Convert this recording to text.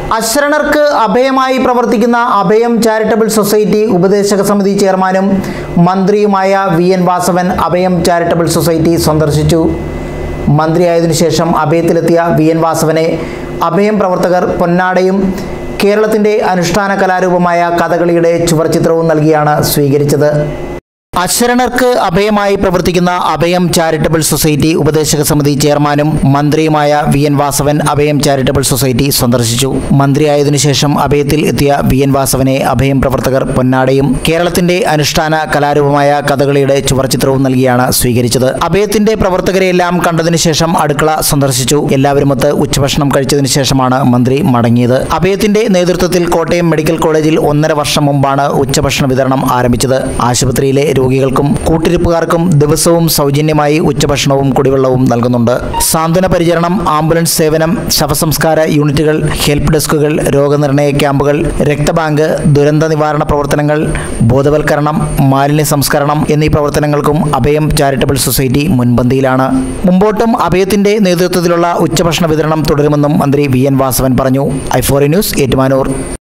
അശരണർക്ക് അഭയമായി പ്രവർത്തിക്കുന്ന അഭയം charitable society ഉപദേശക സമിതി ചെയർമാനും മന്ത്രിയുമായ വി എൻ വാസവൻ അഭയം ചാരിറ്റബിൾ സൊസൈറ്റി സന്ദർശിച്ചു മന്ത്രിയായതിനു ശേഷം അഭയത്തിലെത്തിയ വി എൻ വാസവനെ അഭയം പ്രവർത്തകർ പൊന്നാടയും കേരളത്തിൻ്റെ അനുഷ്ഠാന കലാരൂപമായ കഥകളിയുടെ ചുവർച്ചിത്രവും നൽകിയാണ് സ്വീകരിച്ചത് അശരണർക്ക് അഭയമായി പ്രവർത്തിക്കുന്ന അഭയം ചാരിറ്റബിൾ സൊസൈറ്റി ഉപദേശക സമിതി ചെയർമാനും മന്ത്രിയുമായ വി എൻ വാസവൻ അഭയം ചാരിറ്റബിൾ സൊസൈറ്റി സന്ദർശിച്ചു മന്ത്രിയായതിനു ശേഷം അഭയത്തിൽ എത്തിയ വി എൻ വാസവനെ അഭയം പ്രവർത്തകർ പൊന്നാടയും കേരളത്തിന്റെ അനുഷ്ഠാന കലാരൂപമായ കഥകളിയുടെ ചുവർച്ചിത്രവും നൽകിയാണ് സ്വീകരിച്ചത് അഭയത്തിന്റെ പ്രവർത്തകരെയെല്ലാം കണ്ടതിനു ശേഷം അടുക്കള സന്ദർശിച്ചു എല്ലാവരുമൊത്ത് ഉച്ചഭക്ഷണം കഴിച്ചതിനു ശേഷമാണ് മന്ത്രി മടങ്ങിയത് അഭയത്തിന്റെ നേതൃത്വത്തിൽ കോട്ടയം മെഡിക്കൽ കോളേജിൽ ഒന്നര വർഷം മുമ്പാണ് ഉച്ചഭക്ഷണ വിതരണം ആരംഭിച്ചത് ആശുപത്രിയിലെ രോഗികൾക്കും കൂട്ടിരിപ്പുകാർക്കും ദിവസവും സൗജന്യമായി ഉച്ചഭക്ഷണവും കുടിവെള്ളവും നൽകുന്നുണ്ട് സാന്ത്വന പരിചരണം ആംബുലൻസ് സേവനം ശവസംസ്കാര യൂണിറ്റുകൾ ഹെൽപ്പ് ഡെസ്കുകൾ രോഗനിർണയ ക്യാമ്പുകൾ രക്തബാങ്ക് ദുരന്ത നിവാരണ പ്രവർത്തനങ്ങൾ ബോധവൽക്കരണം മാലിന്യ സംസ്കരണം എന്നീ പ്രവർത്തനങ്ങൾക്കും അഭയം ചാരിറ്റബിൾ സൊസൈറ്റി മുൻപന്തിയിലാണ് മുമ്പോട്ടും അഭയത്തിന്റെ നേതൃത്വത്തിലുള്ള ഉച്ചഭക്ഷണ വിതരണം തുടരുമെന്നും മന്ത്രി വി എൻ വാസവൻ പറഞ്ഞു ഐഫോറി ന്യൂസ് ഏറ്റുമാനൂർ